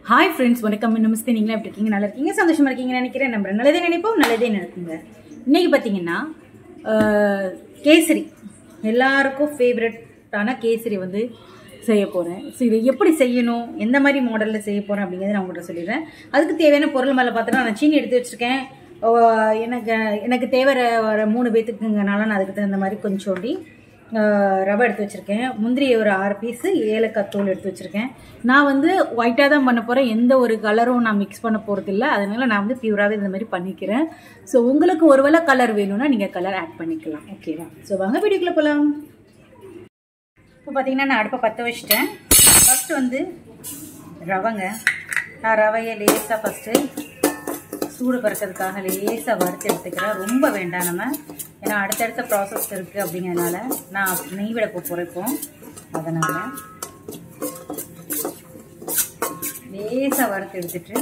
Hi friends வணக்கம் நமஸ்தே நீங்களா எப்படி இருக்கீங்க நல்லா இருக்கீங்க சந்தோஷமா இருக்கீங்கன்னு நினைக்கிறேன் நம்ம நல்லதே நினைப்போம் நல்லதே நடக்குங்க இன்னைக்கு பார்த்தீங்கன்னா ஆஹ், கேசரி எல்லாருக்கும் ஃபேவரட்டான கேசரி வந்து செய்ய போகிறேன் ஸோ இதை எப்படி செய்யணும் எந்த மாதிரி மாடலில் செய்ய போகிறேன் அப்படிங்கிறத நான் உங்கள்கிட்ட சொல்லிடுறேன் அதுக்கு தேவையான பொருள் மேலே பார்த்தோன்னா நான் சீனி எடுத்து வச்சுருக்கேன் எனக்கு எனக்கு தேவை வர மூணு பேத்துக்குங்கனால நான் அதுக்கு தகுந்த மாதிரி கொஞ்சோண்டி ஆஹ் ரவை எடுத்து வச்சுருக்கேன் முந்திரி ஒரு ஆறு பீஸு ஏலக்காய் தூள் எடுத்து வச்சுருக்கேன் நான் வந்து ஒயிட்டாக தான் பண்ண போகிறேன் எந்த ஒரு கலரும் நான் மிக்ஸ் பண்ண போகிறது இல்லை அதனால நான் வந்து பியூராகவே இந்த மாதிரி பண்ணிக்கிறேன் ஸோ உங்களுக்கு ஒருவேளை கலர் வேணும்னா நீங்கள் கலர் ஆட் பண்ணிக்கலாம் ஓகேவா ஸோ வாங்க வீடியோக்குள்ளே போகலாம் இப்போ பார்த்தீங்கன்னா நான் அடுப்பை பற்ற வச்சிட்டேன் ஃபஸ்ட்டு வந்து ரவைங்க நான் ரவையை லேசாக ஃபஸ்ட்டு சூடு பறக்கிறதுக்காக லேசாக வறுத்து எடுத்துக்கிறேன் ரொம்ப வேண்டாம் நம்ம ஏன்னா அடுத்தடுத்த ப்ராசஸ் இருக்குது அப்படிங்கிறதுனால நான் நெய் விட போகிறேன் இப்போ அதனால் லேசாக வறுத்து எடுத்துட்டு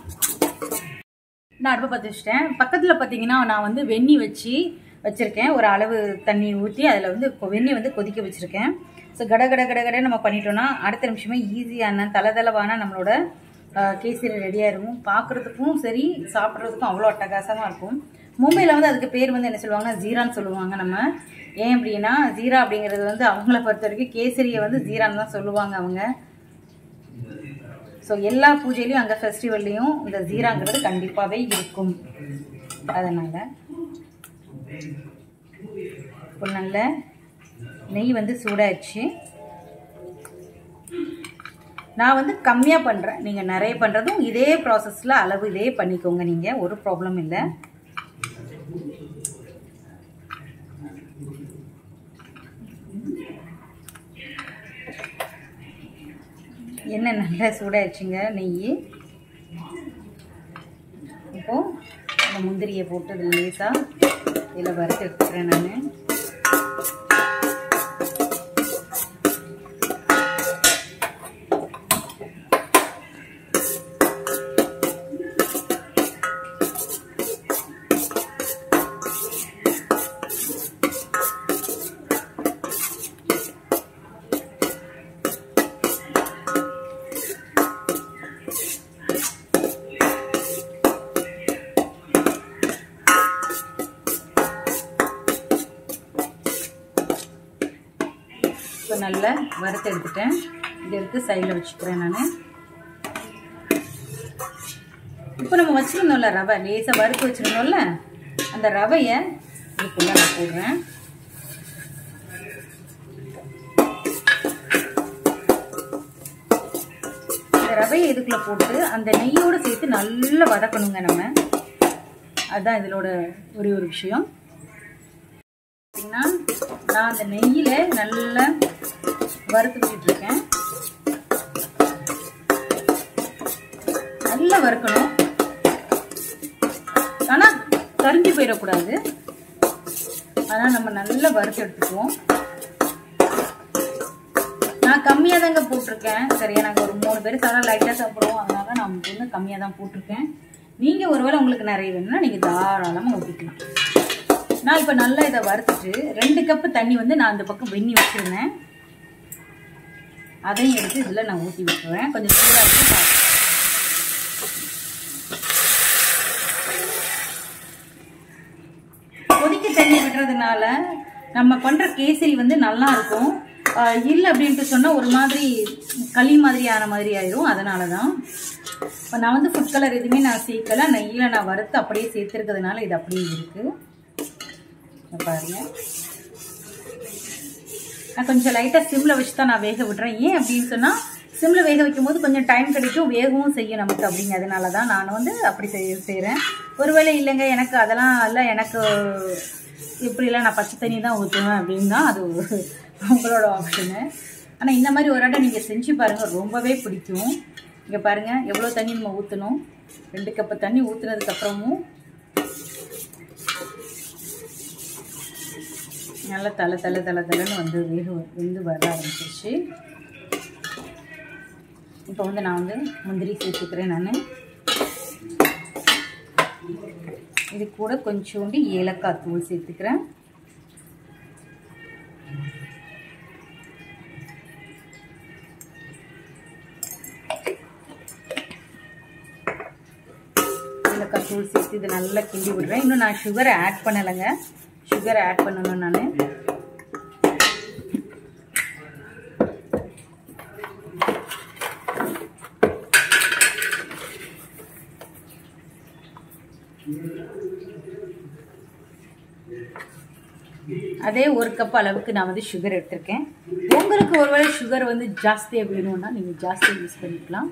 நான் அடுப்பை பற்ற வச்சிட்டேன் பக்கத்தில் பார்த்தீங்கன்னா நான் வந்து வெந்நி வச்சு வச்சுருக்கேன் ஒரு அளவு தண்ணி ஊற்றி அதில் வந்து இப்போ வெந்நி வந்து கொதிக்க வச்சுருக்கேன் ஸோ கட கட கட கட நம்ம பண்ணிட்டோம்னா அடுத்த நிமிஷமே ஈஸியான தளதளவான நம்மளோட ஆஹ், கேசரி ரெடியாக இருக்கும் பார்க்குறதுக்கும் சரி சாப்பிட்றதுக்கும் அவ்வளோ அட்டகாசமாக இருக்கும் மும்பையில் வந்து அதுக்கு பேர் வந்து என்ன சொல்லுவாங்கன்னா ஜீரான்னு சொல்லுவாங்க நம்ம ஏன் அப்படின்னா ஜீரா அப்படிங்கிறது வந்து அவங்கள பொறுத்த வரைக்கும் கேசரியை வந்து ஜீரான்னு தான் சொல்லுவாங்க அவங்க ஸோ எல்லா பூஜையிலையும் அங்கே ஃபெஸ்டிவல்லையும் இந்த ஜீராங்கிறது கண்டிப்பாகவே இருக்கும் அதனால் இப்போ நல்ல நெய் வந்து சூடாயிடுச்சு நான் வந்து கம்மியாக பண்ணுறேன் நீங்கள் நிறைய பண்ணுறதும் இதே ப்ராசஸில் அளவு இதே பண்ணிக்கோங்க நீங்கள் ஒரு ப்ராப்ளம் இல்லை எண்ணெய் நல்லா சூடாயிடுச்சுங்க நெய் இப்போ இந்த முந்திரியை போட்டு இதில் லேசாக இதில் வறுத்து எடுத்துக்கிறேன் நான் இப்போ நல்லா வறுத்து எடுத்துட்டேன் இதை எடுத்து சைடில் வச்சுக்கிறேன் நான் இப்போ நம்ம வச்சுருந்தோம்ல ரவை லேசாக வறுத்து வச்சுருந்தோம்ல அந்த ரவையை இதுக்குள்ளே நான் போடுறேன் இந்த ரவையை இதுக்குள்ளே போட்டு அந்த நெய்யோடு சேர்த்து நல்லா வதக்கணுங்க நம்ம அதுதான் இதோட ஒரே ஒரு விஷயம் பார்த்தீங்கன்னா நான் அந்த நெய்யில் நல்லா வறுத்து விட்டுட்டு இருக்கேன் நல்லா வறுக்கணும் ஆனால் கரிஞ்சு போயிடக்கூடாது அதனால் நம்ம நல்லா வறுத்து எடுத்துக்குவோம் நான் கம்மியாக தாங்க போட்டிருக்கேன் சரியா நாங்கள் ஒரு மூணு பேர் சாப்பிட லைட்டாக சாப்பிடுவோம் அதனால நான் வந்து கம்மியாக தான் போட்டிருக்கேன் நீங்கள் ஒருவேளை உங்களுக்கு நிறைய வேணும்னா நீங்கள் தாராளமாக ஊற்றிக்கலாம் நான் இப்போ நல்லா இதை வறுத்துட்டு ரெண்டு கப்பு தண்ணி வந்து நான் அந்த பக்கம் வெண்ணி வச்சுருந்தேன் அதையும் எடுத்து இதில் நான் ஊற்றி விட்டுருவேன் கொஞ்சம் சூடாக இருக்கு பாருங்க. கொதிக்க தண்ணி விடுறதுனால நம்ம பண்ணுற கேசரி வந்து நல்லா இருக்கும் ஆஹ் இல்லை அப்படின்ட்டு சொன்னால் ஒரு மாதிரி களி மாதிரி ஆன மாதிரி ஆயிரும் அதனால தான் இப்போ நான் வந்து ஃபுட் கலர் எதுவுமே நான் சேர்க்கல நெய்யில் நான் வறுத்து அப்படியே சேர்த்துருக்கிறதுனால இது அப்படியே இருக்குது இங்க பாருங்க நான் கொஞ்சம் லைட்டாக சிம்மில் வச்சு தான் நான் வேக விடுறேன் ஏன் அப்படின்னு சொன்னால் சிம்மில் வேக வைக்கும் போது கொஞ்சம் டைம் கிடைக்கும் வேகவும் செய்யும் நமக்கு அப்படிங்கிறதுனால தான் நான் வந்து அப்படி செய்ய செய்கிறேன் ஒருவேளை இல்லைங்க எனக்கு அதெல்லாம் இல்லை எனக்கு இப்படிலாம் நான் பச்சை தண்ணி தான் ஊற்றுவேன் அப்படின்னா அது உங்களோட ஆப்ஷனு ஆனால் இந்த மாதிரி ஒரு இடம் நீங்கள் செஞ்சு பாருங்கள் ரொம்பவே பிடிக்கும் இங்கே பாருங்கள் எவ்வளோ தண்ணி நம்ம ஊற்றணும் ரெண்டு கப்பு தண்ணி ஊற்றுனதுக்கப்புறமும் நல்லா தலை தலை தலை தலைன்னு வந்து வேக வெந்து வர ஆரம்பிச்சிருச்சு இப்போ வந்து நான் வந்து முந்திரி சேர்த்துக்கிறேன் நான் இது கூட கொஞ்சோண்டு ஏலக்காய் தூள் சேர்த்துக்கிறேன் ஏலக்காய் தூள் சேர்த்து இது நல்லா கிண்டி விடுறேன் இன்னும் நான் சுகரை ஆட் பண்ணலைங்க சுகரை ஆட் பண்ணணும் நான் அதே ஒரு கப் அளவுக்கு நான் வந்து சுகர் எடுத்திருக்கேன் உங்களுக்கு ஒருவேளை சுகர் வந்து ஜாஸ்தியாக வேணும்னா நீங்கள் ஜாஸ்தியாக யூஸ் பண்ணிக்கலாம்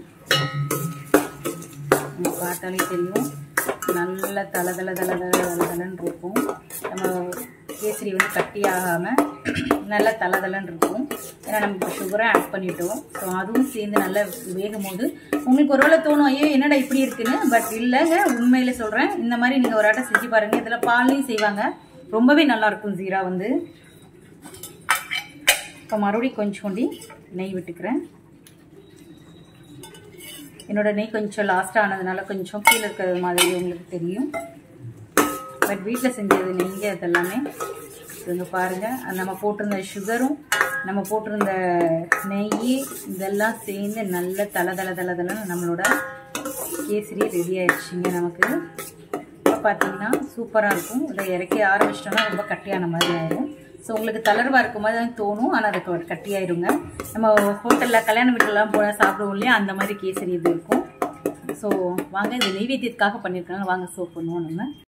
நம்ம பார்த்தாலே தெரியும் நல்ல தலை தலை தலை தலை தலை தலைன்னு இருக்கும் நம்ம கேசரி வந்து கட்டியாகாமல் நல்லா தலை தலைன்னு இருக்கும் ஏன்னா நம்ம இப்போ சுகரை ஆட் பண்ணிட்டோம் ஸோ அதுவும் சேர்ந்து நல்லா வேகும் போது உங்களுக்கு ஒருவேளை தோணும் ஐயோ என்னடா இப்படி இருக்குன்னு பட் இல்லைங்க உண்மையில சொல்கிறேன் இந்த மாதிரி நீங்கள் ஒரு ஆட்டை செஞ்சு பாருங்கள் இதில் பால்லையும் செய்வாங்க ரொம்பவே நல்லாயிருக்கும் ஜீரா வந்து இப்போ மறுபடியும் கொஞ்சோண்டி நெய் விட்டுக்கிறேன் என்னோட நெய் கொஞ்சம் லாஸ்ட்டாக ஆனதுனால கொஞ்சம் கீழே இருக்கிறது மாதிரி உங்களுக்கு தெரியும் பட் வீட்டில் செஞ்சது நெய் அதெல்லாமே இங்கே பாருங்கள் நம்ம போட்டிருந்த சுகரும் நம்ம போட்டிருந்த நெய் இதெல்லாம் சேர்ந்து நல்ல தலை தலை தலை தலைன்னு நம்மளோட கேசரி ரெடி ஆயிடுச்சுங்க நமக்கு இப்போ பார்த்தீங்கன்னா சூப்பராக இருக்கும் இதை இறக்கி ஆரம்பிச்சிட்டோம்னா ரொம்ப கட்டியான மாதிரி ஆயிடும் ஸோ உங்களுக்கு தளர்வாக இருக்கும் போது தான் தோணும் ஆனால் அதுக்கு கட்டியாயிருங்க நம்ம ஹோட்டலில் கல்யாண வீட்டிலலாம் போனால் சாப்பிடுவோம் இல்லையா அந்த மாதிரி கேசரி இது இருக்கும் ஸோ வாங்க இந்த நெய்வேத்தியத்துக்காக பண்ணியிருக்காங்க வாங்க சோப் பண்ணுவோம் நம்ம